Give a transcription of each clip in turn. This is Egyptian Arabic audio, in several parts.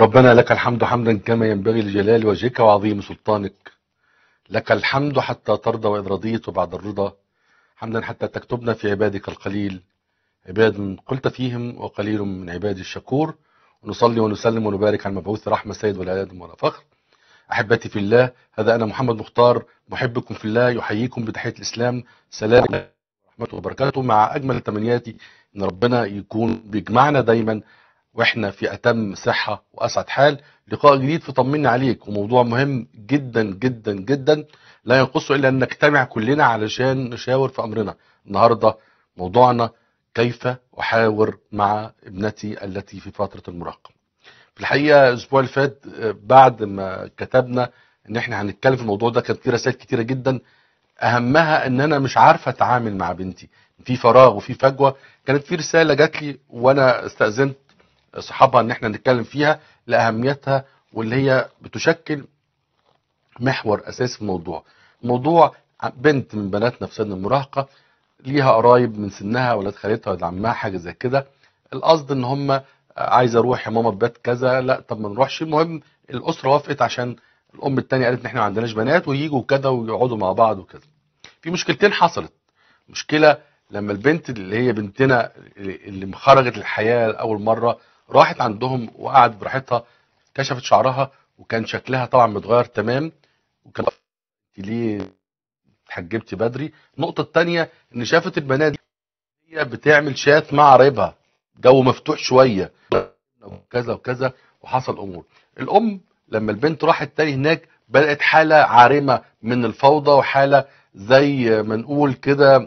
ربنا لك الحمد حمدا كما ينبغي لجلال وجهك وعظيم سلطانك لك الحمد حتى ترضى وإن رضيت وبعد الرضا حمدا حتى تكتبنا في عبادك القليل عباد قلت فيهم وقليل من عبادي الشكور ونصلي ونسلم ونبارك على المبعوث رحمة سيد والآدم ولا فخر أحبتي في الله هذا أنا محمد مختار محبكم في الله يحييكم بتحية الإسلام سلام ورحمة وبركاته مع أجمل تمنياتي إن ربنا يكون بيجمعنا دايما واحنا في اتم صحه واسعد حال لقاء جديد في طمني عليك وموضوع مهم جدا جدا جدا لا ينقصه الا ان نجتمع كلنا علشان نشاور في امرنا النهارده موضوعنا كيف احاور مع ابنتي التي في فتره المراهقه في الحقيقه الاسبوع اللي فات بعد ما كتبنا ان احنا هنتكلم في الموضوع ده كانت في رسائل كتيره جدا اهمها ان انا مش عارفه اتعامل مع بنتي في فراغ وفي فجوه كانت في رساله جات لي وانا استاذنت صحابها ان احنا نتكلم فيها لاهميتها واللي هي بتشكل محور اساسي في الموضوع موضوع بنت من بناتنا في سن المراهقه ليها قرايب من سنها ولاد خالتها ولاد عمها حاجه زي كده القصد ان هم عايزه اروح يا ماما بات كذا لا طب ما نروحش المهم الاسره وافقت عشان الام الثانيه قالت ان احنا ما عندناش بنات ويجوا كده ويقعدوا مع بعض وكده في مشكلتين حصلت مشكله لما البنت اللي هي بنتنا اللي خرجت الحياه لاول مره راحت عندهم وقعدت براحتها كشفت شعرها وكان شكلها طبعا متغير تمام وكان ليه اتحجبتي بدري النقطة الثانية ان شافت البنات دي هي بتعمل شات مع قرايبها جو مفتوح شوية وكذا وكذا وحصل امور الام لما البنت راحت تاني هناك بدأت حالة عارمة من الفوضى وحالة زي ما نقول كده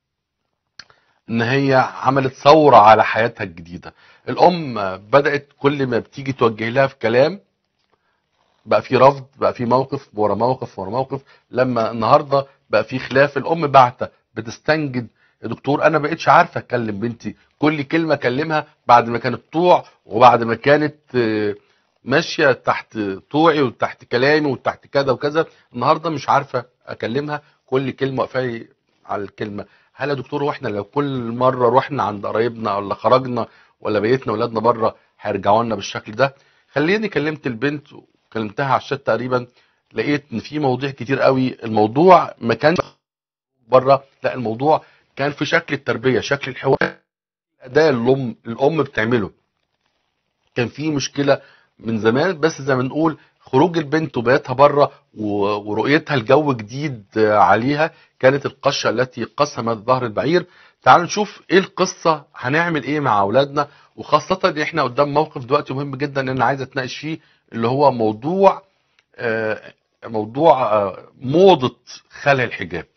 ان هي عملت ثورة على حياتها الجديدة الام بدأت كل ما بتيجي توجه لها في كلام بقى في رفض بقى في موقف ورا موقف ورا موقف لما النهاردة بقى في خلاف الام بعتة بتستنجد يا دكتور انا بقيتش عارفة اتكلم بنتي كل كلمة اكلمها بعد ما كانت طوع وبعد ما كانت ماشية تحت طوعي وتحت كلامي وتحت كذا وكذا النهاردة مش عارفة اكلمها كل كلمة واقفة على الكلمة هل يا دكتور واحنا لو كل مره رحنا عند قرايبنا ولا خرجنا ولا بيتنا ولادنا بره هيرجعوا لنا بالشكل ده خليني كلمت البنت وكلمتها على الشات تقريبا لقيت ان في مواضيع كتير قوي الموضوع ما كانش بره لا الموضوع كان في شكل التربيه شكل الحوار الاداء اللي الام الام بتعمله كان في مشكله من زمان بس زي ما نقول خروج البنت وبياتها بره ورؤيتها الجو جديد عليها كانت القشة التي قسمت ظهر البعير تعالوا نشوف ايه القصة هنعمل ايه مع اولادنا وخاصة ان احنا قدام موقف دلوقتي مهم جدا ان انا عايز اتناقش فيه اللي هو موضوع موضوع موضة خلع الحجاب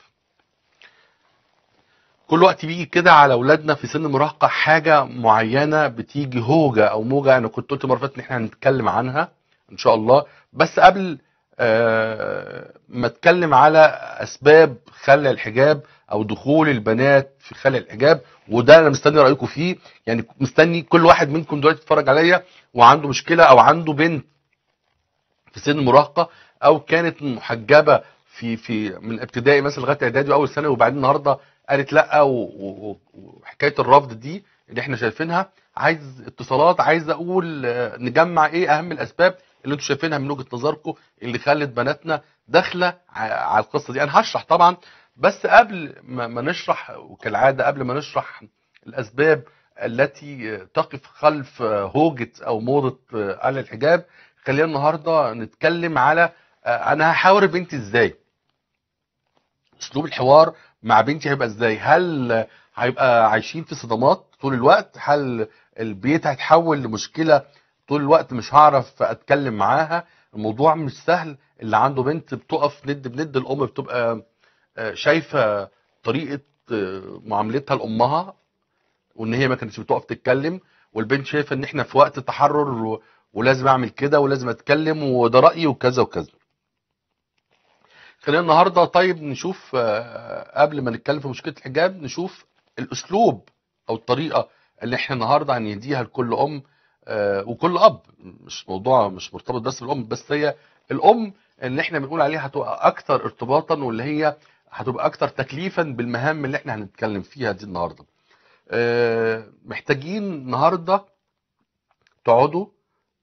كل وقت بيجي كده على اولادنا في سن المراهقة حاجة معينة بتيجي هوجة او موجة انا كنت قلت مرة ان احنا هنتكلم عنها ان شاء الله بس قبل ما اتكلم على اسباب خلع الحجاب او دخول البنات في خلع الحجاب وده انا مستني رايكم فيه يعني مستني كل واحد منكم دلوقتي يتفرج عليا وعنده مشكله او عنده بنت في سن المراهقه او كانت محجبه في في من ابتدائي مثلا لغايه اعدادي واول سنه وبعدين النهارده قالت لا وحكايه الرفض دي اللي احنا شايفينها عايز اتصالات عايز اقول نجمع ايه اهم الاسباب اللي انتم شايفينها من وجهه نظركم اللي خلت بناتنا داخله على القصه دي انا هشرح طبعا بس قبل ما نشرح وكالعاده قبل ما نشرح الاسباب التي تقف خلف هوجه او موضه قلع الحجاب خلينا النهارده نتكلم على انا هحاور بنتي ازاي اسلوب الحوار مع بنتي هيبقى ازاي هل هيبقى عايشين في صدمات طول الوقت هل البيت هيتحول لمشكله طول الوقت مش هعرف اتكلم معاها الموضوع مش سهل اللي عنده بنت بتقف ند بند الام بتبقى شايفه طريقه معاملتها لامها وان هي ما كانتش بتقف تتكلم والبنت شايفه ان احنا في وقت تحرر ولازم اعمل كده ولازم اتكلم وده رايي وكذا وكذا خلينا النهارده طيب نشوف قبل ما نتكلم في مشكله الحجاب نشوف الاسلوب او الطريقه اللي احنا النهارده هنديها لكل ام وكل اب مش موضوع مش مرتبط بس بالام بس هي الام اللي احنا بنقول عليها هتبقى اكتر ارتباطا واللي هي هتبقى اكتر تكليفا بالمهام اللي احنا هنتكلم فيها دي النهارده محتاجين النهارده تقعدوا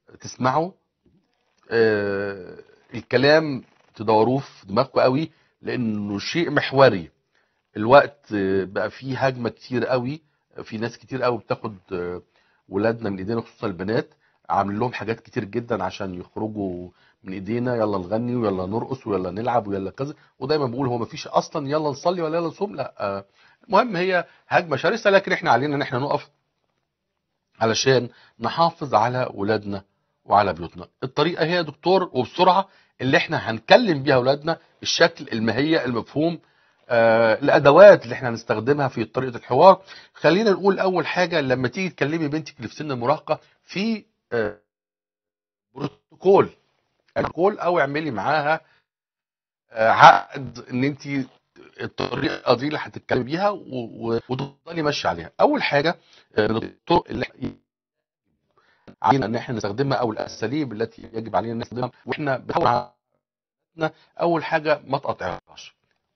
تسمعوا آه، الكلام تدوروه في دماغكم قوي لانه شيء محوري الوقت آه، بقى فيه هجمه كتير قوي في ناس كتير قوي بتاخد آه، ولادنا من ايدينا خصوصا البنات عامل لهم حاجات كتير جدا عشان يخرجوا من ايدينا يلا نغني ويلا نرقص ويلا نلعب ويلا كذا ودايما بقول هو مفيش اصلا يلا نصلي ولا يلا نصوم لا آه، المهم هي هجمه شرسه لكن احنا علينا ان احنا نقف علشان نحافظ على ولادنا وعلى بيوتنا الطريقه هي يا دكتور وبسرعه اللي احنا هنكلم بيها ولادنا الشكل الماهيه المفهوم آه الادوات اللي احنا هنستخدمها في طريقه الحوار خلينا نقول اول حاجه لما تيجي تكلمي بنتك اللي في سن المراهقه في آه بروتوكول بروتوكول او اعملي معاها آه عقد ان انت الطريقه دي اللي هتتكلمي بيها و- و- وتفضلي ماشيه عليها اول حاجه آه، الطرق اللي إحنا علينا ان احنا نستخدمها او الاساليب التي يجب علينا ان نستخدمها واحنا بنحاول عاداتنا، اول حاجه ما تقاطعهاش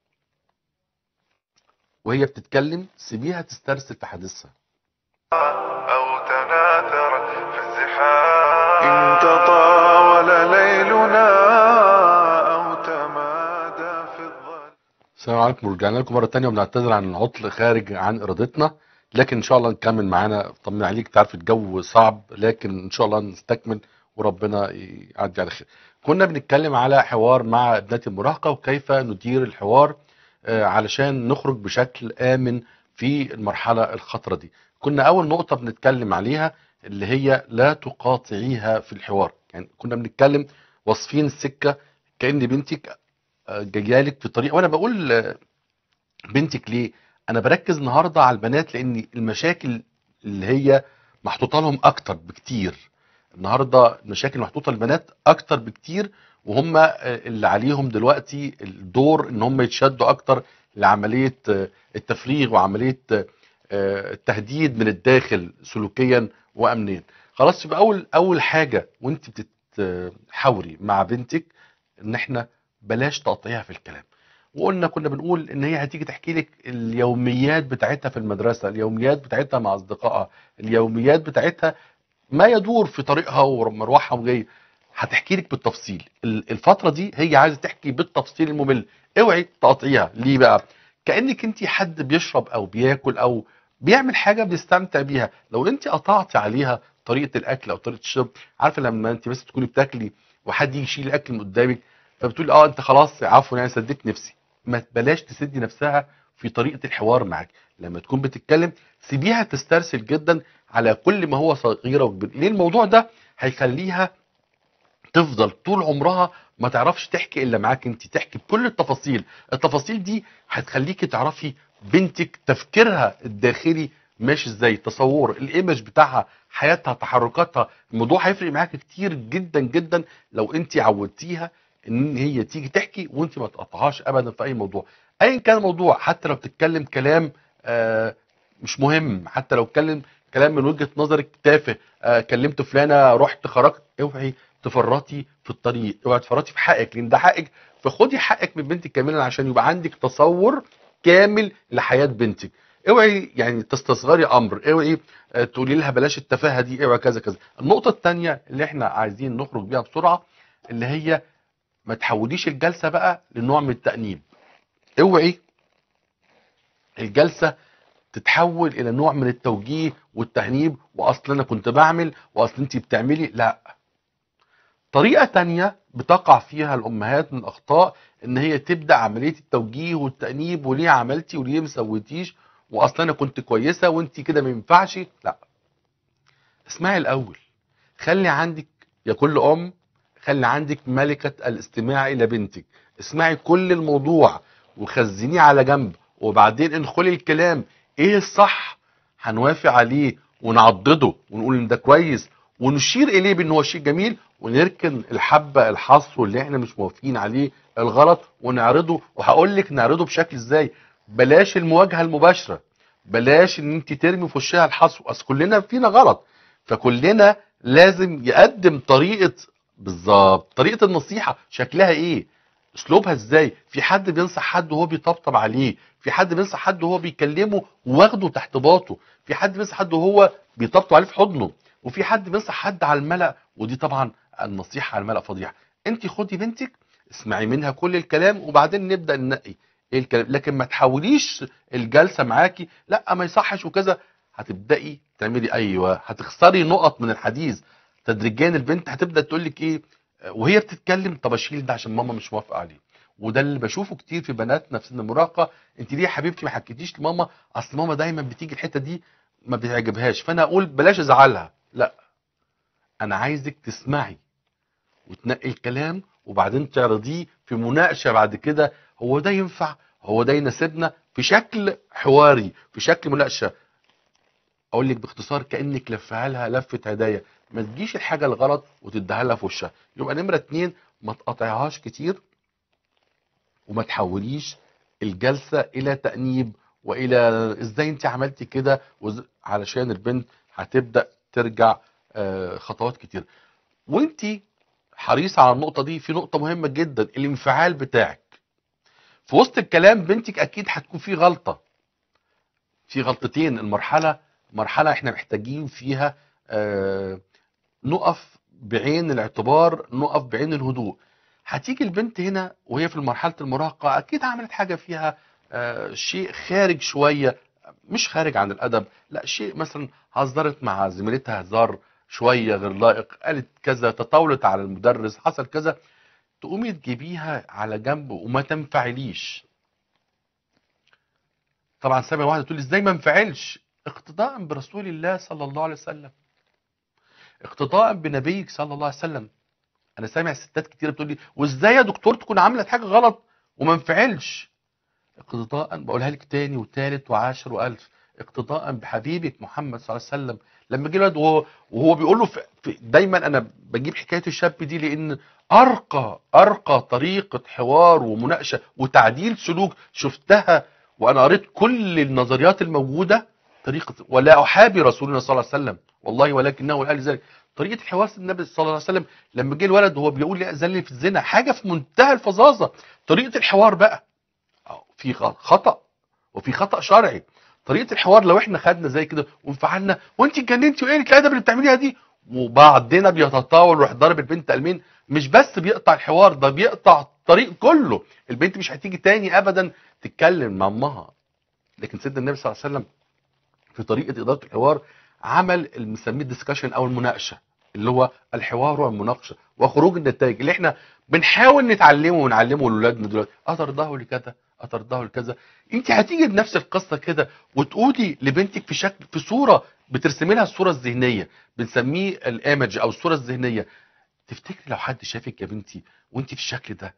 وهي بتتكلم سيبيها تسترسل في حديثها أو تناثر في الزحام إن تطاول ليلنا أو تمادى في الظل السلام عليكم ورجعنا لكم مره تانية وبنعتذر عن العطل خارج عن ارادتنا لكن ان شاء الله نكمل معانا طمن عليك تعرف الجو صعب لكن ان شاء الله نستكمل وربنا يعدي على خير كنا بنتكلم على حوار مع ابنتي المراهقه وكيف ندير الحوار آه، علشان نخرج بشكل امن في المرحله الخطره دي كنا اول نقطه بنتكلم عليها اللي هي لا تقاطعيها في الحوار يعني كنا بنتكلم واصفين السكه كان بنتك آه، جايالك في طريق وانا بقول آه، بنتك ليه انا بركز النهارده على البنات لان المشاكل اللي هي محطوطه لهم اكتر بكتير النهارده المشاكل محطوطه للبنات اكتر بكتير وهم آه، اللي عليهم دلوقتي الدور ان هم يتشدوا اكتر لعمليه آه، التفريغ وعمليه آه، آه، التهديد من الداخل سلوكيا وامنيا خلاص يبقى اول اول حاجه وانت بتتحاوري مع بنتك ان احنا بلاش تقطيعها في الكلام وقلنا كنا بنقول ان هي هتيجي تحكي لك اليوميات بتاعتها في المدرسه اليوميات بتاعتها مع اصدقائها اليوميات بتاعتها ما يدور في طريقها ومروحها وجايه هتحكي لك بالتفصيل ال- الفتره دي هي عايزه تحكي بالتفصيل الممل اوعي تقطعيها ليه بقى كانك انت حد بيشرب او بياكل او بيعمل حاجه بيستمتع بيها لو انت قطعتي عليها طريقه الاكل او طريقه الشرب عارفه لما انت بس تكوني بتاكلي وحد يجي يشيل الاكل من قدامك فبتقول اه انت خلاص عفوا يعني سديت نفسي ما بلاش تسدي نفسها في طريقه الحوار معاك لما تكون بتتكلم سيبيها تسترسل جدا على كل ما هو صغيره وكبيره ليه الموضوع ده هيخليها تفضل طول عمرها ما تعرفش تحكي الا معاك انت تحكي بكل التفاصيل التفاصيل دي هتخليكي تعرفي بنتك تفكيرها الداخلي ماشي ازاي تصور الايمج بتاعها حياتها تحركاتها الموضوع هيفرق معاك كتير جدا جدا لو انت عودتيها ان هي تيجي تحكي وانت ما تقطعهاش ابدا في اي موضوع ايا كان الموضوع حتى لو بتتكلم كلام آه مش مهم حتى لو اتكلم كلام من وجهة نظرك تافه آه كلمت فلانه رحت خرجت اوعي تفرطي في الطريق اوعي تفرطي في حقك لان ده حقك فخدي حقك من بنتك كاملا عشان يبقى عندك تصور كامل لحياه بنتك اوعي يعني تستصغري امر اوعي آه، تقولي لها بلاش التفاهه دي اوعي كذا كذا النقطه الثانيه اللي احنا عايزين نخرج بيها بسرعه اللي هي ما تحوليش الجلسه بقى لنوع من التانيب اوعي الجلسه تتحول الى نوع من التوجيه والتهنيب واصل انا كنت بعمل واصل انت بتعملي لا طريقة تانية بتقع فيها الأمهات من الأخطاء إن هي تبدأ عملية التوجيه والتأنيب وليه عملتي وليه مسويتيش وأصلا أنا كنت كويسة وأنت كده ما ينفعش لا اسمعي الأول خلي عندك يا كل أم خلي عندك ملكة الاستماع إلى بنتك اسمعي كل الموضوع وخزنيه على جنب وبعدين ادخلي الكلام ايه الصح هنوافق عليه ونعضده ونقول ان ده كويس ونشير اليه بان هو شيء جميل ونركن الحبه الحصو اللي احنا مش موافقين عليه الغلط ونعرضه وهقول لك نعرضه بشكل ازاي بلاش المواجهه المباشره بلاش ان انت ترمي في وشها الحصو اصل كلنا فينا غلط فكلنا لازم يقدم طريقه بالظبط طريقه النصيحه شكلها ايه اسلوبها ازاي في حد بينصح حد وهو بيطبطب عليه في حد بينصح حد وهو بيكلمه واخده تحت باطه في حد بينصح حد وهو بيطبطب عليه في حضنه وفي حد بينصح حد على الملأ ودي طبعا النصيحة على الملأ فضيحة انت خدي بنتك اسمعي منها كل الكلام وبعدين نبدأ ننقي ايه الكلام لكن ما تحاوليش الجلسة معاكي لا ما يصحش وكذا هتبدأي تعملي ايوه هتخسري نقط من الحديث تدريجيا البنت هتبدأ تقول لك ايه وهي بتتكلم طب اشيل ده عشان ماما مش موافقة عليه وده اللي بشوفه كتير في بناتنا في سن المراهقه انت ليه يا حبيبتي ما حكيتيش لماما اصل ماما دايما بتيجي الحته دي ما بتعجبهاش فانا اقول بلاش ازعلها لا انا عايزك تسمعي وتنقي الكلام وبعدين تعرضيه في مناقشه بعد كده هو ده ينفع هو ده يناسبنا في شكل حواري في شكل مناقشه اقول لك باختصار كانك لفها لها لفه هدايا ما تجيش الحاجه الغلط وتديها لها في وشها يبقى نمره اتنين ما تقاطعهاش كتير وما تحوليش الجلسه الى تانيب والى ازاي انت عملتي كده وز- علشان البنت هتبدا ترجع آه، خطوات كتير وانت حريصه على النقطه دي في نقطه مهمه جدا الانفعال بتاعك في وسط الكلام بنتك اكيد هتكون في غلطه في غلطتين المرحله مرحله احنا محتاجين فيها آه، نقف بعين الاعتبار نقف بعين الهدوء هتيجي البنت هنا وهي في مرحله المراهقه اكيد عملت حاجه فيها آه، شيء خارج شويه مش خارج عن الادب لا شيء مثلا هزرت مع زميلتها هزار شويه غير لائق قالت كذا تطاولت على المدرس حصل كذا تقومي تجيبيها على جنب وما تنفعليش طبعا سامع واحده تقول لي ازاي ما انفعلش اقتداء برسول الله صلى الله عليه وسلم اقتداء بنبيك صلى الله عليه وسلم انا سامع ستات كتير بتقول لي وازاي يا دكتور تكون عملت حاجه غلط وما انفعلش اقتداء بقولها لك تاني وتالت وعاشر والف اقتداء بحبيبك محمد صلى الله عليه وسلم لما جه الواد وهو, وهو بيقول له في في دايما انا بجيب حكايه الشاب دي لان ارقى ارقى طريقه حوار ومناقشه وتعديل سلوك شفتها وانا قريت كل النظريات الموجوده طريقه ولا احابي رسولنا صلى الله عليه وسلم والله ولكنه قال ذلك طريقه حوار النبي صلى الله عليه وسلم لما جه الولد وهو بيقول لي اذن لي في الزنا حاجه في منتهى الفظاظه طريقه الحوار بقى أهو في غ- خطا وفي خطا شرعي طريقه الحوار لو احنا خدنا زي كده وانفعلنا وانت اتجننتي وايه الادب اللي بتعمليها دي وبعدنا بيتطاول ويروح ضارب البنت قلمين مش بس بيقطع الحوار ده بيقطع الطريق كله البنت مش هتيجي تاني ابدا تتكلم مع امها لكن سيدنا النبي صلى الله عليه وسلم في طريقه اداره الحوار عمل اللي بنسميه الدسكشن او المناقشه اللي هو الحوار والمناقشه وخروج النتائج اللي احنا بنحاول نتعلمه ونعلمه لاولادنا دلوقتي اترضاه لكذا اترضاه لكذا انت هتيجي بنفس القصه كده وتقولي لبنتك في شكل في صوره بترسمي لها الصوره الذهنيه بنسميه الايمج او الصوره الذهنيه تفتكري لو حد شافك يا بنتي وانت في الشكل ده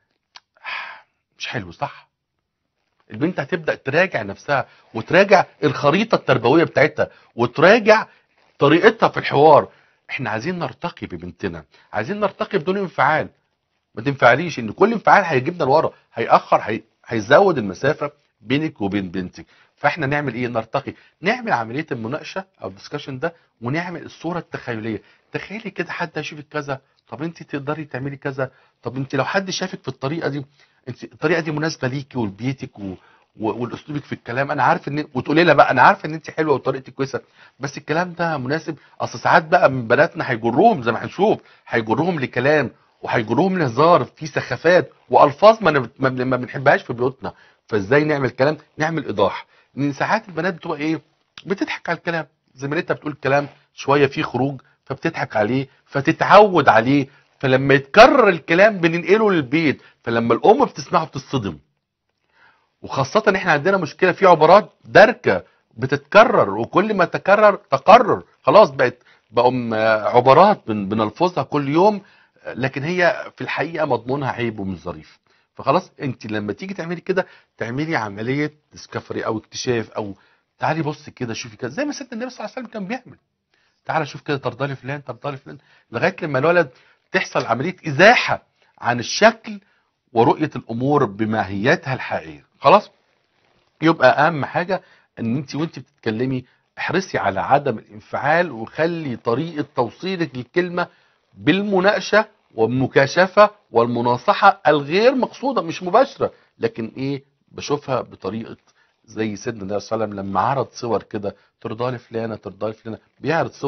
مش حلو صح البنت هتبدا تراجع نفسها وتراجع الخريطه التربويه بتاعتها وتراجع طريقتها في الحوار احنا عايزين نرتقي ببنتنا عايزين نرتقي بدون انفعال ما تنفعليش ان كل انفعال هيجيبنا لورا هيأخر هي... هيزود المسافه بينك وبين بنتك فاحنا نعمل ايه نرتقي نعمل عمليه المناقشه او الدسكشن ده ونعمل الصوره التخيليه تخيلي كده حد هيشوفك كذا طب انت تقدري تعملي كذا طب انت لو حد شافك في الطريقه دي انت الطريقه دي مناسبه ليكي ولبيتك و... و... والاسلوبك في الكلام انا عارف ان وتقولي لها بقى انا عارفه ان انت حلوه وطريقتك كويسه بس الكلام ده مناسب اصل ساعات بقى من بناتنا هيجروهم زي ما هنشوف هيجروهم لكلام وهيجروهم لهزار في سخافات والفاظ ما نب- ما بن- ما بنحبهاش في بيوتنا فازاي نعمل كلام نعمل ايضاح لان ساعات البنات بتبقى ايه بتضحك على الكلام زميلتها بتقول كلام شويه فيه خروج فبتضحك عليه فتتعود عليه فلما يتكرر الكلام بننقله للبيت فلما الام بتسمعه بتصطدم وخاصة ان احنا عندنا مشكلة في عبارات داركة بتتكرر وكل ما تكرر تقرر خلاص بقت بقوا م- عبارات بن- بنلفظها كل يوم لكن هي في الحقيقة مضمونها عيب ومش ظريف فخلاص انت لما تيجي تعملي كده تعملي عملية ديسكفري او اكتشاف او تعالي بص كده شوفي كده زي ما سيدنا النبي صلى الله عليه وسلم كان بيعمل تعالى شوف كده ترضى لي فلان ترضى لي فلان لغايه لما الولد تحصل عمليه ازاحه عن الشكل ورؤيه الامور بماهيتها الحقيقيه خلاص يبقى اهم حاجه ان انت وانت بتتكلمي احرصي على عدم الانفعال وخلي طريقه توصيلك للكلمه بالمناقشه والمكاشفه والمناصحه الغير مقصوده مش مباشره لكن ايه بشوفها بطريقه زي سيدنا النبي صلى الله عليه وسلم لما عرض صور كده ترضى لي فلانه ترضى لي فلانه بيعرض صور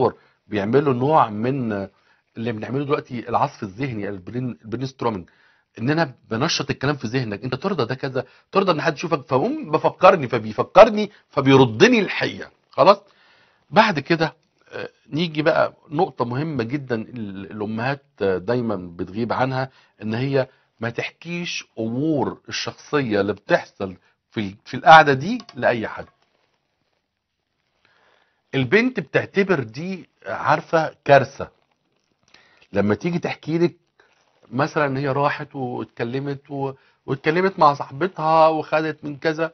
بيعملوا نوع من آه، اللي بنعمله دلوقتي العصف الذهني البرين البرين سترومنج ان انا بنشط الكلام في ذهنك انت ترضى ده كذا ترضى ان حد يشوفك فبقوم بفكرني فبيفكرني فبيردني الحقيقه خلاص بعد كده آه، نيجي بقى نقطة مهمة جدا ال- الأمهات آه، دايما بتغيب عنها إن هي ما تحكيش أمور الشخصية اللي بتحصل في ال- في القعدة دي لأي حد. البنت بتعتبر دي عارفة كارثة لما تيجي تحكي لك مثلا ان هي راحت واتكلمت و... واتكلمت مع صاحبتها وخدت من كذا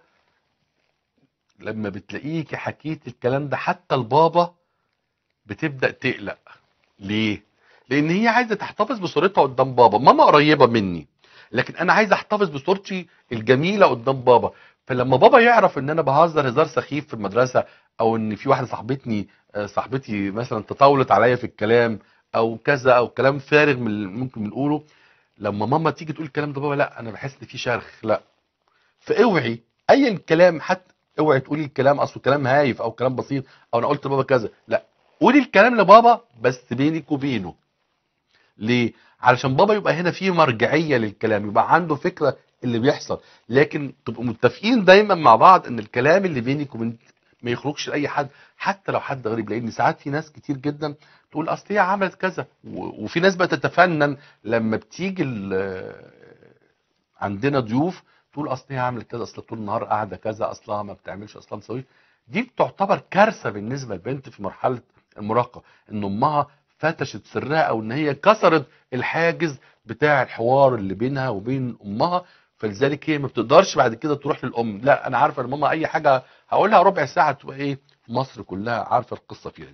لما بتلاقيكي حكيت الكلام ده حتى البابا بتبدأ تقلق ليه؟ لأن هي عايزة تحتفظ بصورتها قدام بابا ماما قريبة مني لكن أنا عايز أحتفظ بصورتي الجميلة قدام بابا فلما بابا يعرف إن أنا بهزر هزار سخيف في المدرسة أو إن في واحدة صاحبتني آه، صاحبتي مثلا تطاولت عليا في الكلام أو كذا أو كلام فارغ من اللي ممكن بنقوله لما ماما تيجي تقول الكلام ده بابا لا أنا بحس إن في شرخ لا فاوعي اي كلام حتى اوعي تقولي الكلام اصله كلام هايف او كلام بسيط او انا قلت لبابا كذا لا قولي الكلام لبابا بس بينك وبينه ليه علشان بابا يبقى هنا في مرجعيه للكلام يبقى عنده فكره اللي بيحصل لكن تبقوا متفقين دايما مع بعض ان الكلام اللي بينك وبين ما يخرجش لاي حد حتى لو حد غريب لان ساعات في ناس كتير جدا تقول اصل هي عملت كذا و- وفي ناس بتتفنن لما بتيجي ال- عندنا ضيوف تقول اصل هي عملت كذا اصل طول النهار قاعده كذا اصلها ما بتعملش اصلها مسويش دي بتعتبر كارثه بالنسبه للبنت في مرحله المراهقه ان امها فتشت سرها او ان هي كسرت الحاجز بتاع الحوار اللي بينها وبين امها فلذلك هي ما بتقدرش بعد كده تروح للام لا انا عارفه ان ماما اي حاجه هقولها ربع ساعه تبقى ايه مصر كلها عارفه القصه فيها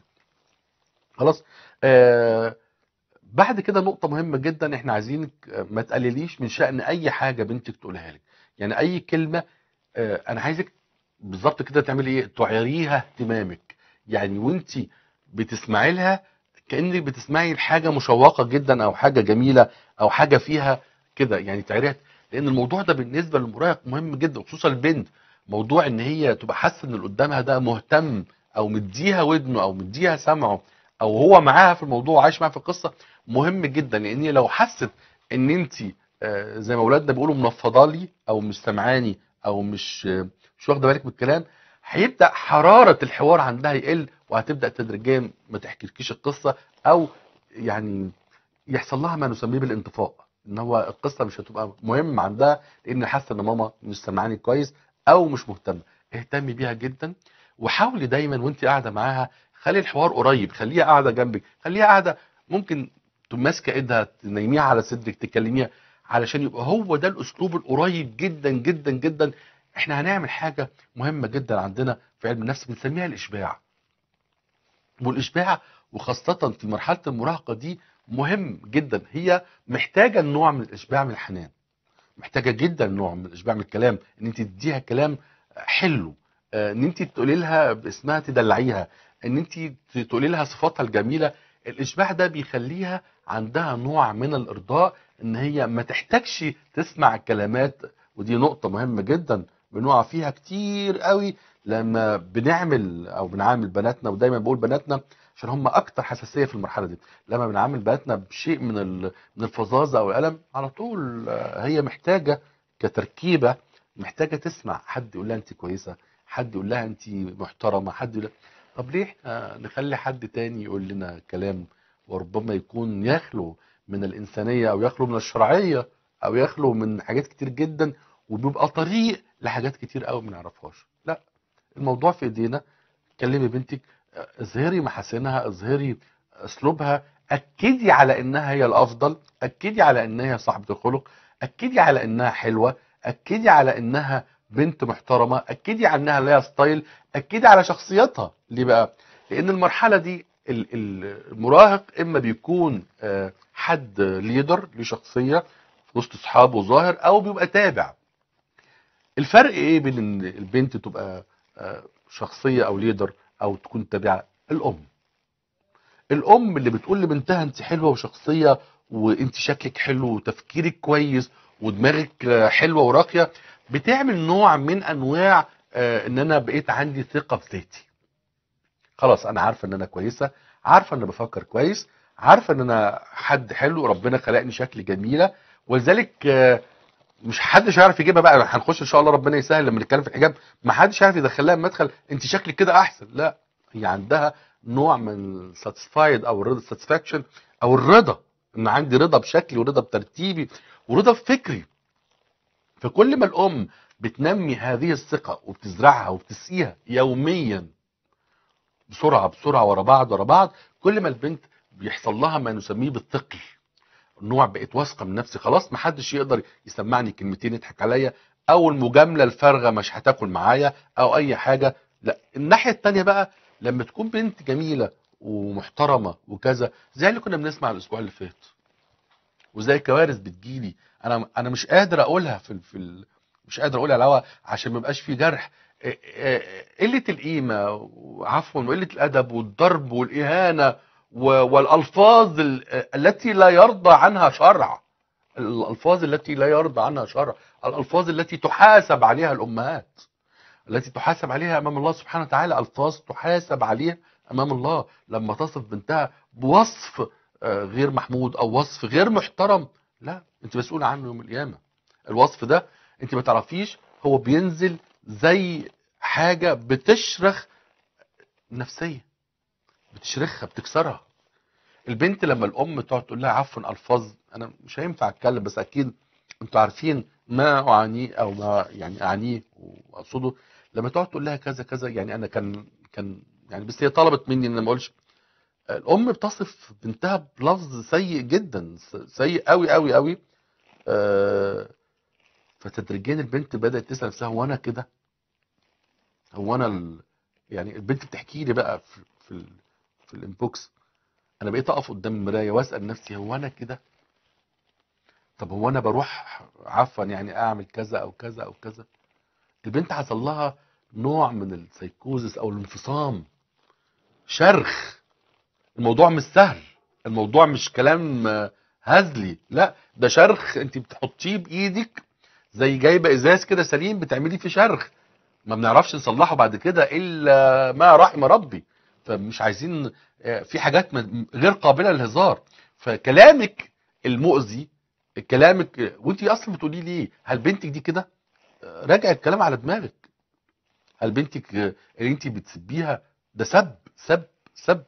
خلاص آه بعد كده نقطة مهمة جدا احنا عايزينك آه، ما تقلليش من شأن أي حاجة بنتك تقولها لك يعني أي كلمة آه، أنا عايزك بالظبط كده تعملي إيه تعيريها اهتمامك يعني وانت بتسمعي لها كأنك بتسمعي لحاجة مشوقة جدا أو حاجة جميلة أو حاجة فيها كده يعني تعيريها لأن الموضوع ده بالنسبة للمراهق مهم جدا خصوصا البنت موضوع إن هي تبقى حاسة إن اللي قدامها ده مهتم أو مديها ودنه أو مديها سمعه أو هو معاها في الموضوع وعايش معاها في القصة مهم جدا لان هي لو حست ان انت آه، زي ما اولادنا بيقولوا منفضه لي او مش سامعاني او مش آه، مش واخده بالك من الكلام هيبدا حراره الحوار عندها يقل وهتبدا تدريجيا ما تحكيلكيش القصه او يعني يحصل لها ما نسميه بالانطفاء ان هو القصه مش هتبقى مهم عندها لان حاسه ان ماما مش سامعاني كويس او مش مهتمه اهتمي بيها جدا وحاولي دايما وانت قاعده معاها خلي الحوار قريب خليها قاعده جنبك خليها قاعده ممكن تقوم ماسكه ايدها تنيميها على صدرك تكلميها علشان يبقى هو ده الاسلوب القريب جدا جدا جدا احنا هنعمل حاجه مهمه جدا عندنا في علم النفس بنسميها الاشباع والاشباع وخاصه في مرحله المراهقه دي مهم جدا هي محتاجه نوع من الاشباع من الحنان محتاجه جدا نوع من الاشباع من الكلام ان انت تديها كلام حلو آه، ان انت تقولي لها باسمها تدلعيها ان انت تقولي لها صفاتها الجميله الاشباع ده بيخليها عندها نوع من الارضاء ان هي ما تحتاجش تسمع كلمات ودي نقطه مهمه جدا بنقع فيها كتير قوي لما بنعمل او بنعامل بناتنا ودايما بقول بناتنا عشان هم اكتر حساسيه في المرحله دي لما بنعامل بناتنا بشيء من ال- من الفظاظه او الالم على طول آه، هي محتاجه كتركيبه محتاجه تسمع حد يقول لها انت كويسه حد يقول لها انت محترمه حد يقول لها طب ليه احنا نخلي حد تاني يقول لنا كلام وربما يكون يخلو من الإنسانية أو يخلو من الشرعية أو يخلو من حاجات كتير جدا وبيبقى طريق لحاجات كتير قوي ما نعرفهاش لا الموضوع في ايدينا كلمي بنتك اظهري محاسنها اظهري اسلوبها اكدي على انها هي الافضل اكدي على انها هي صاحبة الخلق اكدي على انها حلوة اكدي على انها بنت محترمة اكدي على انها ليها ستايل اكدي على شخصيتها ليه بقى لان المرحلة دي ال- ال- المراهق اما بيكون آه، حد ليدر لشخصية في وسط اصحابه ظاهر او بيبقى تابع الفرق ايه بين ان البنت تبقى آه، شخصية او ليدر او تكون تابعة الام الام اللي بتقول لبنتها انت حلوة وشخصية وانت شكلك حلو وتفكيرك كويس ودماغك آه، حلوة وراقية بتعمل نوع من انواع آه، ان انا بقيت عندي ثقة في ذاتي خلاص انا عارفة ان انا كويسة عارفه ان بفكر كويس عارفه ان انا حد حلو ربنا خلقني شكل جميله ولذلك آه، مش حدش هيعرف يجيبها بقى هنخش ان شاء الله ربنا يسهل لما نتكلم في الحجاب ما حدش هيعرف يدخلها مدخل انت شكلك كده احسن لا هي عندها نوع من ساتسفايد او الرضا ساتسفاكشن او الرضا ان عندي رضا بشكلي ورضا بترتيبي ورضا بفكري فكل ما الام بتنمي هذه الثقه وبتزرعها وبتسقيها يوميا بسرعه بسرعه ورا بعض ورا بعض كل ما البنت بيحصل لها ما نسميه بالثقل النوع بقت واثقه من نفسي خلاص ما حدش يقدر يسمعني كلمتين يضحك عليا او المجامله الفارغه مش هتاكل معايا او اي حاجه لا الناحيه التانية بقى لما تكون بنت جميله ومحترمه وكذا زي اللي كنا بنسمع الاسبوع اللي فات وزي كوارث بتجيلي انا انا مش قادر اقولها في ال- في ال- مش قادر اقولها على الهوا عشان ما يبقاش في جرح إيه إيه قله القيمه وعفوا وقله الادب والضرب والاهانه و- والالفاظ ال- التي لا يرضى عنها شرع الالفاظ التي لا يرضى عنها شرع الالفاظ التي تحاسب عليها الامهات التي تحاسب عليها امام الله سبحانه وتعالى الفاظ تحاسب عليها امام الله لما تصف بنتها بوصف آه، غير محمود او وصف غير محترم لا انت مسؤول عنه يوم القيامه الوصف ده انت ما تعرفيش هو بينزل زي حاجه بتشرخ نفسيه بتشرخها بتكسرها البنت لما الام تقعد تقول لها عفوا الفاظ انا مش هينفع اتكلم بس اكيد انتوا عارفين ما اعانيه او ما يعني اعنيه واقصده لما تقعد تقول لها كذا كذا يعني انا كان كان يعني بس هي طلبت مني ان أنا ما اقولش الام بتصف بنتها بلفظ سيء جدا سيء قوي قوي قوي آه، فتدريجيا البنت بدات تسال نفسها هو انا كده هو انا ال... يعني البنت بتحكي لي بقى في في, ال... في الانبوكس انا بقيت اقف قدام المرايه واسال نفسي هو انا كده طب هو انا بروح عفوا يعني اعمل كذا او كذا او كذا البنت حصل لها نوع من السيكوزس او الانفصام شرخ الموضوع مش سهل الموضوع مش كلام آه، هزلي لا ده شرخ انت بتحطيه بايدك زي جايبه ازاز كده سليم بتعملي فيه شرخ ما بنعرفش نصلحه بعد كده الا ما رحم ربي فمش عايزين آه، في حاجات م- غير قابله للهزار فكلامك المؤذي كلامك آه، وانت اصلا بتقولي لي ايه هل بنتك دي كده آه، راجع الكلام على دماغك هل بنتك آه، اللي انت بتسبيها ده سب سب سب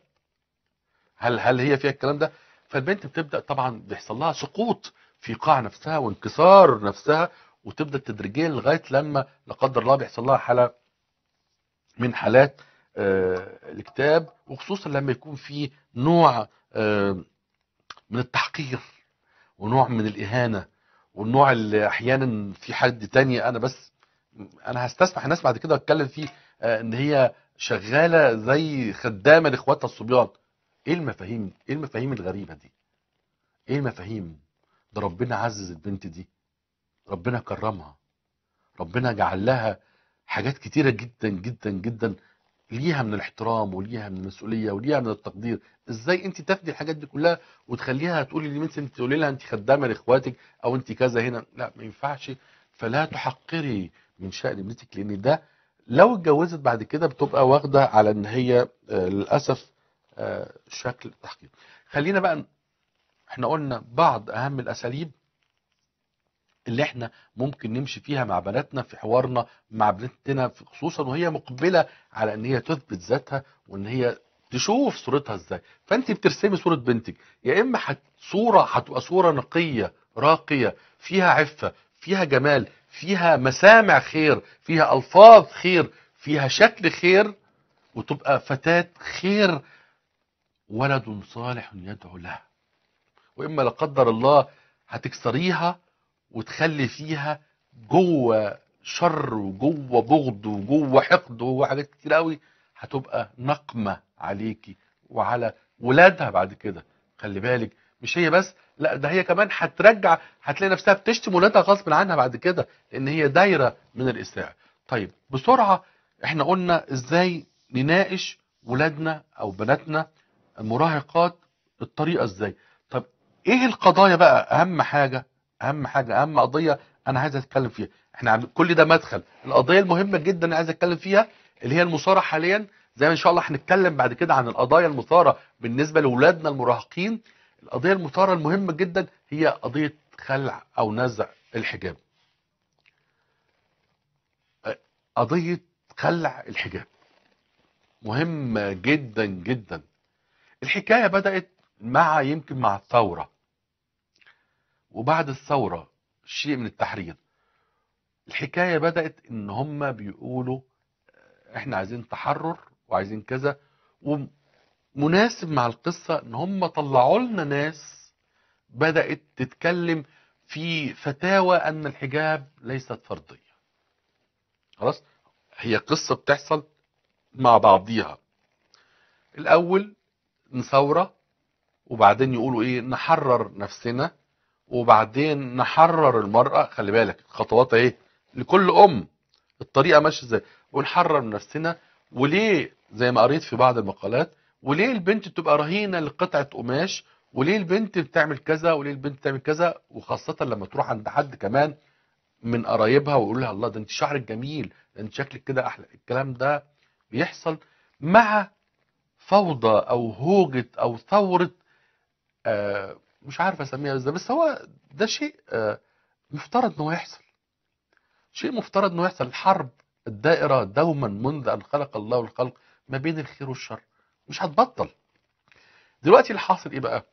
هل هل هي فيها الكلام ده فالبنت بتبدا طبعا بيحصل لها سقوط في قاع نفسها وانكسار نفسها وتبدا تدريجيا لغايه لما لا قدر الله بيحصل لها حاله من حالات آه، الاكتئاب وخصوصا لما يكون في نوع آه، من التحقير ونوع من الاهانه والنوع اللي احيانا في حد تاني انا بس انا هستسمح الناس بعد كده اتكلم فيه آه، ان هي شغاله زي خدامه لاخواتها الصبيان ايه المفاهيم ايه المفاهيم الغريبه دي ايه المفاهيم ده ربنا عزز البنت دي ربنا كرمها ربنا جعل لها حاجات كتيره جدا جدا جدا ليها من الاحترام وليها من المسؤوليه وليها من التقدير ازاي انت تاخدي الحاجات دي كلها وتخليها تقولي لبنت انت تقولي لها انت خدامه لاخواتك او انت كذا هنا لا ما ينفعش فلا تحقري من شأن ابنتك لان ده لو اتجوزت بعد كده بتبقى واخده على ان هي آه، للاسف آه، شكل تحقير خلينا بقى احنا قلنا بعض اهم الاساليب اللي احنا ممكن نمشي فيها مع بناتنا في حوارنا مع بنتنا في- خصوصا وهي مقبله على ان هي تثبت ذاتها وان هي تشوف صورتها ازاي فانت بترسمي صوره بنتك يا اما حت صوره هتبقى صوره نقيه راقيه فيها عفه فيها جمال فيها مسامع خير فيها الفاظ خير فيها شكل خير وتبقى فتاه خير ولد صالح يدعو له واما لا قدر الله هتكسريها وتخلي فيها جوه شر وجوه بغض وجوه حقد وجوه حاجات كتير قوي هتبقى نقمه عليكي وعلى ولادها بعد كده خلي بالك مش هي بس لا ده هي كمان هترجع هتلاقي نفسها بتشتم ولادها غصب عنها بعد كده لان هي دايره من الاساءه طيب بسرعه احنا قلنا ازاي نناقش ولادنا او بناتنا المراهقات الطريقه ازاي طب ايه القضايا بقى اهم حاجه اهم حاجه اهم قضيه انا عايز اتكلم فيها احنا عم... كل ده مدخل القضيه المهمه جدا اللي عايز اتكلم فيها اللي هي المثاره حاليا زي ما ان شاء الله هنتكلم بعد كده عن القضايا المثاره بالنسبه لاولادنا المراهقين القضيه المثاره المهمه جدا هي قضيه خلع او نزع الحجاب قضيه خلع الحجاب مهمه جدا جدا الحكايه بدات مع يمكن مع الثوره وبعد الثوره شيء من التحرير الحكايه بدات ان هم بيقولوا احنا عايزين تحرر وعايزين كذا ومناسب مع القصه ان هم طلعوا لنا ناس بدات تتكلم في فتاوى ان الحجاب ليست فرضيه خلاص هي قصه بتحصل مع بعضيها الاول ثوره وبعدين يقولوا ايه نحرر نفسنا وبعدين نحرر المرأة خلي بالك خطوات ايه لكل ام الطريقة ماشية ازاي ونحرر من نفسنا وليه زي ما قريت في بعض المقالات وليه البنت تبقى رهينة لقطعة قماش وليه البنت بتعمل كذا وليه البنت بتعمل كذا وخاصة لما تروح عند حد كمان من قرايبها ويقول لها الله ده انت شعرك جميل ده انت شكلك كده احلى الكلام ده بيحصل مع فوضى او هوجة او ثورة آه مش عارف اسميها ازاي بس هو ده شيء آه مفترض انه يحصل شيء مفترض انه يحصل الحرب الدائرة دوما منذ ان خلق الله الخلق ما بين الخير والشر مش هتبطل دلوقتي اللي حاصل ايه بقى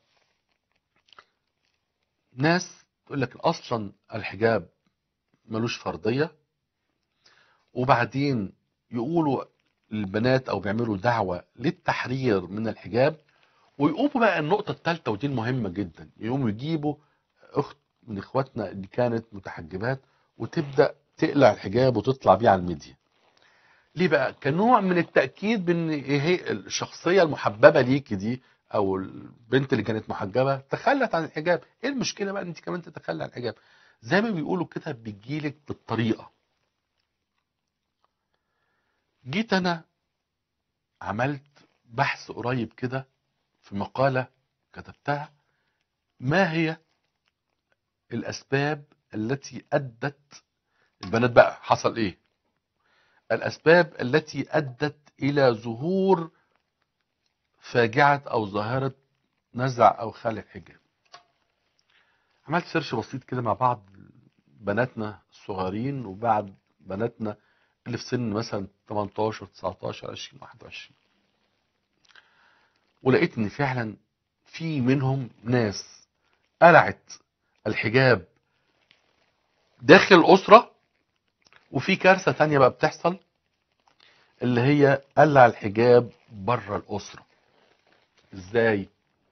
ناس تقول لك اصلا الحجاب ملوش فرضية وبعدين يقولوا البنات او بيعملوا دعوة للتحرير من الحجاب ويقوموا بقى النقطة الثالثة ودي المهمة جدا يقوموا يجيبوا اخت من اخواتنا اللي كانت متحجبات وتبدأ تقلع الحجاب وتطلع بيه على الميديا ليه بقى كنوع من التأكيد بان هي الشخصية المحببة ليكي دي او البنت اللي كانت محجبة تخلت عن الحجاب ايه المشكلة بقى ان انت كمان تتخلى عن الحجاب زي ما بيقولوا كده بتجيلك بالطريقة جيت انا عملت بحث قريب كده في مقالة كتبتها ما هي الأسباب التي أدت البنات بقى حصل إيه الأسباب التي أدت إلى ظهور فاجعة أو ظاهرة نزع أو خلع الحجاب عملت سيرش بسيط كده مع بعض بناتنا الصغيرين وبعد بناتنا اللي في سن مثلا 18 19 20 21 ولقيت ان فعلا في منهم ناس قلعت الحجاب داخل الأسرة وفي كارثة تانية بقى بتحصل اللي هي قلع الحجاب بره الأسرة ازاي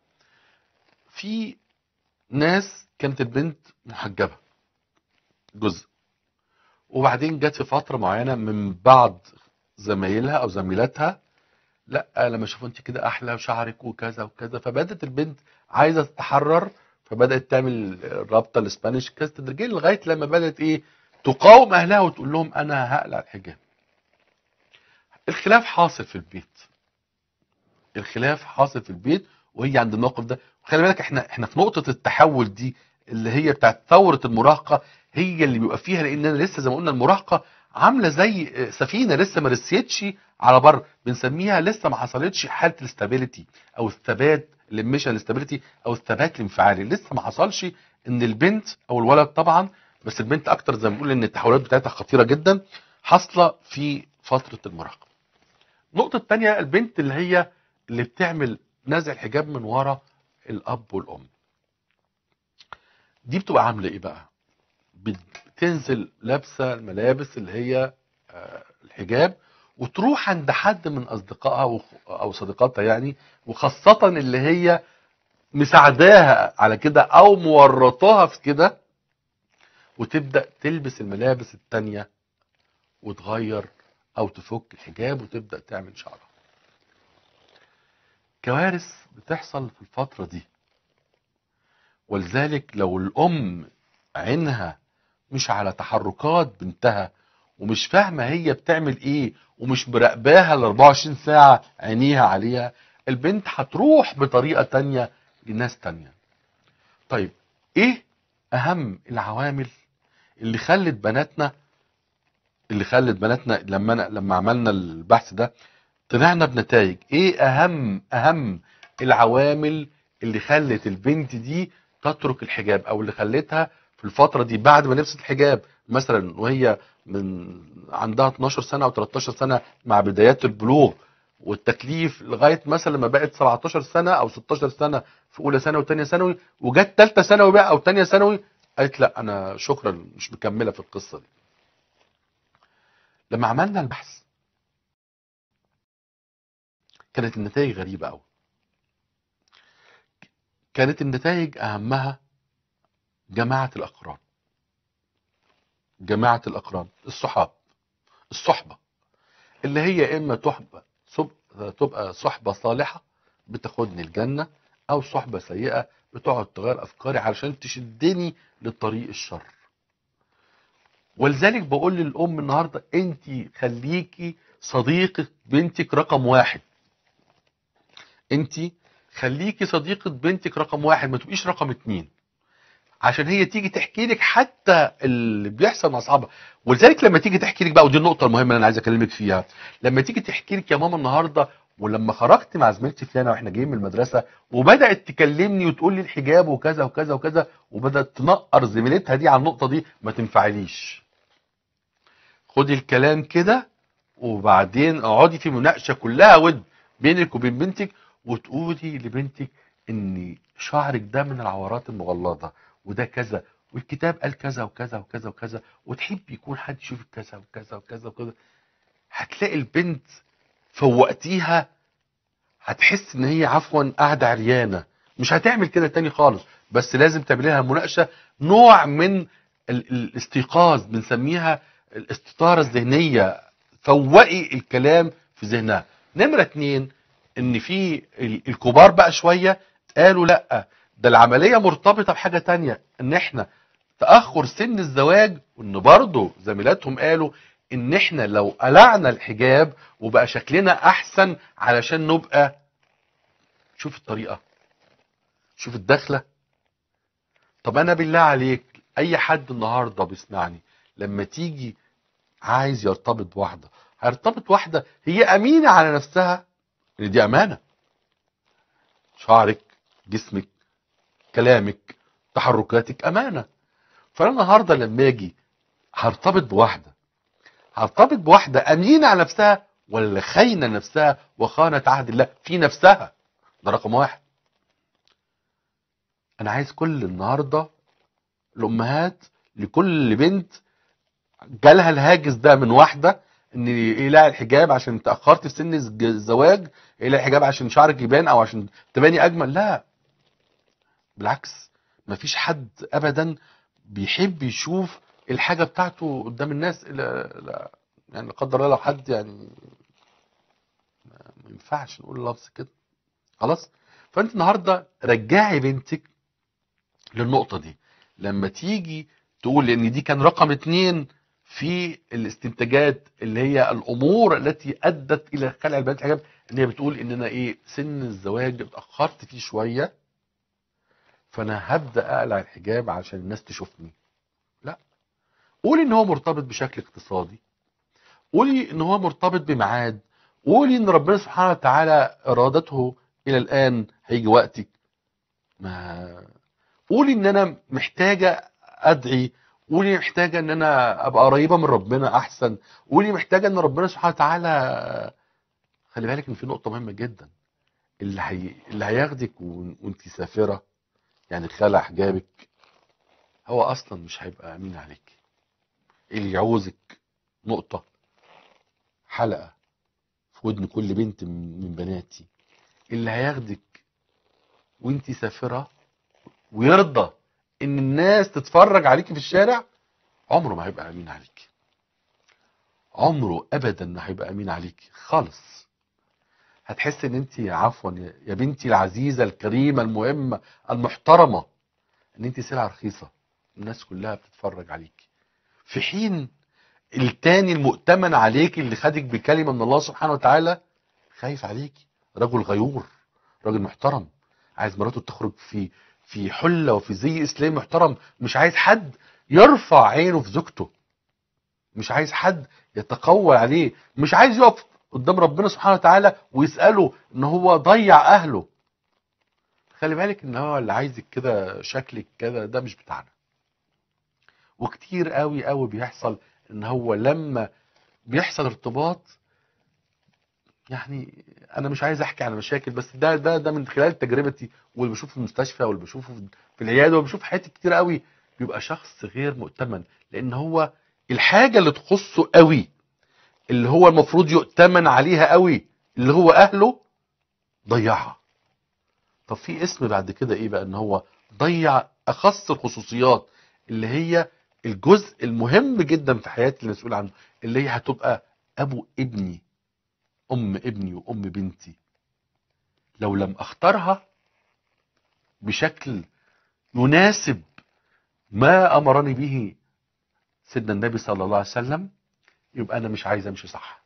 في ناس كانت البنت محجبة جزء وبعدين جت في فترة معينة من بعض زمايلها أو زميلاتها لا لما شافوا انت كده احلى وشعرك وكذا وكذا فبدات البنت عايزه تتحرر فبدات تعمل الرابطه الاسبانيش كذا تدريجيا لغايه لما بدات ايه تقاوم اهلها وتقول لهم انا هقلع الحجاب الخلاف حاصل في البيت الخلاف حاصل في البيت وهي عند الموقف ده وخلي بالك احنا احنا في نقطه التحول دي اللي هي بتاعت ثوره المراهقه هي اللي بيبقى فيها لان لسه زي ما قلنا المراهقه عامله زي سفينه لسه ما رسيتش على بر بنسميها لسه ما حصلتش حاله الاستابيليتي او الثبات الميشن الاستابيليتي او الثبات الانفعالي لسه ما حصلش ان البنت او الولد طبعا بس البنت اكتر زي ما بنقول ان التحولات بتاعتها خطيره جدا حاصله في فتره المراهقه النقطه الثانيه البنت اللي هي اللي بتعمل نزع الحجاب من ورا الاب والام دي بتبقى عامله ايه بقى بتنزل لابسه الملابس اللي هي الحجاب وتروح عند حد من اصدقائها او صديقاتها يعني وخاصه اللي هي مساعداها على كده او مورطاها في كده وتبدا تلبس الملابس التانية وتغير او تفك الحجاب وتبدا تعمل شعرها كوارث بتحصل في الفتره دي ولذلك لو الام عينها مش على تحركات بنتها ومش فاهمه هي بتعمل ايه ومش مراقباها ال 24 ساعه عينيها عليها البنت هتروح بطريقه تانية لناس تانية طيب ايه اهم العوامل اللي خلت بناتنا اللي خلت بناتنا لما أنا لما عملنا البحث ده طلعنا بنتائج ايه اهم اهم العوامل اللي خلت البنت دي تترك الحجاب او اللي خلتها في الفترة دي بعد ما لبست الحجاب مثلا وهي من عندها 12 سنة او 13 سنة مع بدايات البلوغ والتكليف لغاية مثلا لما بقت 17 سنة او 16 سنة في اولى ثانوي وثانيه ثانوي وجت ثالثه ثانوي بقى او ثانيه ثانوي قالت لا انا شكرا مش مكمله في القصه دي لما عملنا البحث كانت النتائج غريبه قوي كانت النتائج اهمها جماعه الاقران جماعه الاقران الصحاب الصحبه اللي هي اما تحبه تبقى صحبه صالحه بتاخدني الجنه او صحبة سيئة بتقعد تغير افكاري علشان تشدني لطريق الشر ولذلك بقول للام النهاردة انت خليكي صديقة بنتك رقم واحد انت خليكي صديقة بنتك رقم واحد ما تبقيش رقم اتنين عشان هي تيجي تحكي لك حتى اللي بيحصل مع اصحابها ولذلك لما تيجي تحكي لك بقى ودي النقطة المهمة اللي انا عايز اكلمك فيها لما تيجي تحكي لك يا ماما النهارده ولما خرجت مع زميلتي فلانه واحنا جايين من المدرسه وبدات تكلمني وتقول لي الحجاب وكذا وكذا وكذا وبدات تنقر زميلتها دي على النقطه دي ما تنفعليش خدي الكلام كده وبعدين اقعدي في مناقشه كلها ود بينك وبين بنتك وتقولي لبنتك ان شعرك ده من العورات المغلظه وده كذا والكتاب قال كذا وكذا وكذا وكذا وتحبي يكون حد يشوفك كذا وكذا وكذا وكذا هتلاقي البنت فوقتيها هتحس ان هي عفوا قاعده عريانه مش هتعمل كده تاني خالص بس لازم تعمل لها مناقشه نوع من ال- الاستيقاظ بنسميها الاستطاره الذهنيه فوقي الكلام في ذهنها نمره اتنين ان في ال- الكبار بقى شويه قالوا لا ده العمليه مرتبطه بحاجه تانية ان احنا تاخر سن الزواج وان برضه زميلاتهم قالوا ان احنا لو قلعنا الحجاب وبقى شكلنا احسن علشان نبقى شوف الطريقة شوف الدخلة طب انا بالله عليك اي حد النهاردة بيسمعني لما تيجي عايز يرتبط بواحدة هيرتبط واحدة هي امينة على نفسها ان دي امانة شعرك جسمك كلامك تحركاتك امانة فانا النهاردة لما اجي هرتبط بواحدة هرتبط بواحدة أمينة على نفسها ولا خاينة نفسها وخانت عهد الله في نفسها ده رقم واحد أنا عايز كل النهاردة الأمهات لكل بنت جالها الهاجس ده من واحدة ان يقلع الحجاب عشان تأخرت في سن الز- الزواج يقلع الحجاب عشان شعرك يبان او عشان تباني اجمل لا بالعكس مفيش حد ابدا بيحب يشوف الحاجة بتاعته قدام الناس لا لا يعني لا قدر الله لو حد يعني ما ما ينفعش نقول لفظ كده خلاص فانت النهارده رجعي بنتك للنقطة دي لما تيجي تقول ان دي كان رقم اتنين في الاستنتاجات اللي هي الامور التي ادت الى خلع البنات الحجاب ان هي بتقول ان انا ايه سن الزواج اتاخرت فيه شويه فانا هبدا اقلع الحجاب عشان الناس تشوفني لا قولي ان هو مرتبط بشكل اقتصادي قولي ان هو مرتبط بميعاد قولي ان ربنا سبحانه وتعالى ارادته الى الان هيجي وقتك ما قولي ان انا محتاجه ادعي قولي محتاجه ان انا ابقى قريبه من ربنا احسن قولي محتاجه ان ربنا سبحانه وتعالى خلي بالك ان في نقطه مهمه جدا اللي هي... اللي هياخدك و... وانت سافره يعني خلع حجابك هو اصلا مش هيبقى امين عليك اللي يعوزك نقطه حلقه في ودن كل بنت من من بناتي اللي هياخدك وانت سافره ويرضى ان الناس تتفرج عليكي في الشارع عمره ما هيبقى امين عليكي عمره ابدا ما هيبقى امين عليكي خالص هتحس ان انت عفوا يا- يا بنتي العزيزه الكريمه المهمه المحترمه ان انت سلعه رخيصه الناس كلها بتتفرج عليكي في حين التاني المؤتمن عليك اللي خدك بكلمه من الله سبحانه وتعالى خايف عليكي رجل غيور راجل محترم عايز مراته تخرج في في حله وفي زي اسلامي محترم مش عايز حد يرفع عينه في زوجته مش عايز حد يتقول عليه مش عايز يقف قدام ربنا سبحانه وتعالى ويسأله ان هو ضيع اهله خلي بالك ان هو اللي عايزك كده شكلك كده ده مش بتاعنا وكتير قوي قوي بيحصل ان هو لما بيحصل ارتباط يعني انا مش عايز احكي عن مشاكل بس ده ده ده من خلال تجربتي واللي بشوفه في المستشفى واللي بشوفه في العياده وبشوف حياتي كتير قوي بيبقى شخص غير مؤتمن لان هو الحاجه اللي تخصه قوي اللي هو المفروض يؤتمن عليها قوي اللي هو اهله ضيعها طب في اسم بعد كده ايه بقى ان هو ضيع اخص الخصوصيات اللي هي الجزء المهم جدا في حياتي اللي مسؤول عنه اللي هي هتبقى ابو ابني ام ابني وام بنتي لو لم اختارها بشكل يناسب ما امرني به سيدنا النبي صلى الله عليه وسلم يبقى انا مش عايز امشي صح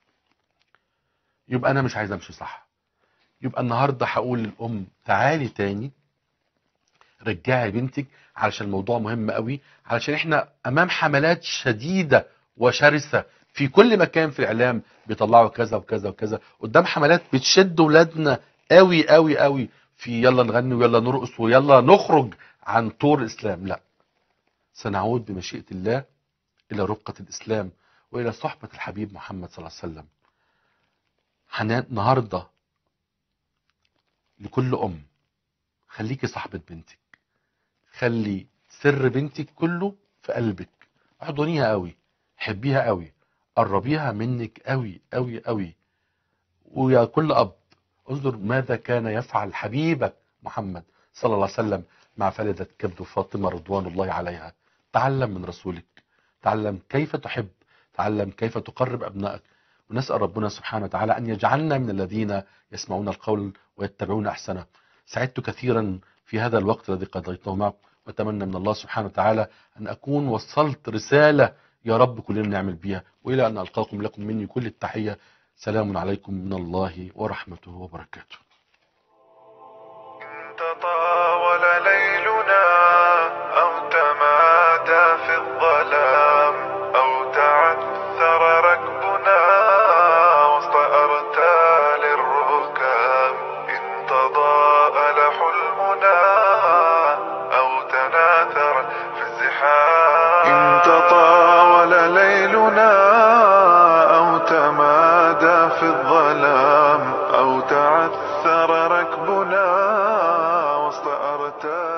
يبقى انا مش عايز امشي صح يبقى النهارده هقول للام تعالي تاني رجعي بنتك علشان الموضوع مهم قوي علشان احنا امام حملات شديده وشرسه في كل مكان في الاعلام بيطلعوا كذا وكذا وكذا قدام حملات بتشد ولادنا قوي قوي قوي في يلا نغني ويلا نرقص ويلا نخرج عن طور الاسلام لا سنعود بمشيئه الله الى رقه الاسلام والى صحبه الحبيب محمد صلى الله عليه وسلم حنان النهارده لكل ام خليكي صاحبه بنتك خلي سر بنتك كله في قلبك احضنيها قوي حبيها قوي قربيها منك قوي قوي قوي ويا كل اب انظر ماذا كان يفعل حبيبك محمد صلى الله عليه وسلم مع فلدة كبد فاطمة رضوان الله عليها تعلم من رسولك تعلم كيف تحب تعلم كيف تقرب أبنائك ونسأل ربنا سبحانه وتعالى أن يجعلنا من الذين يسمعون القول ويتبعون أحسنه سعدت كثيرا في هذا الوقت الذي قضيته معكم وأتمنى من الله سبحانه وتعالى أن أكون وصلت رسالة يا رب كلنا نعمل بيها وإلى أن ألقاكم لكم مني كل التحية سلام عليكم من الله ورحمته وبركاته إن تطاول ليلنا أو تمادى في الظلام أو تعثر ركبنا وسط أرتال الركام إن تضاءل حلمنا أو تناثر في الزحام إن تطاول ليلنا أو تمادى في الظلام أو تعثر ركبنا وسط أرتال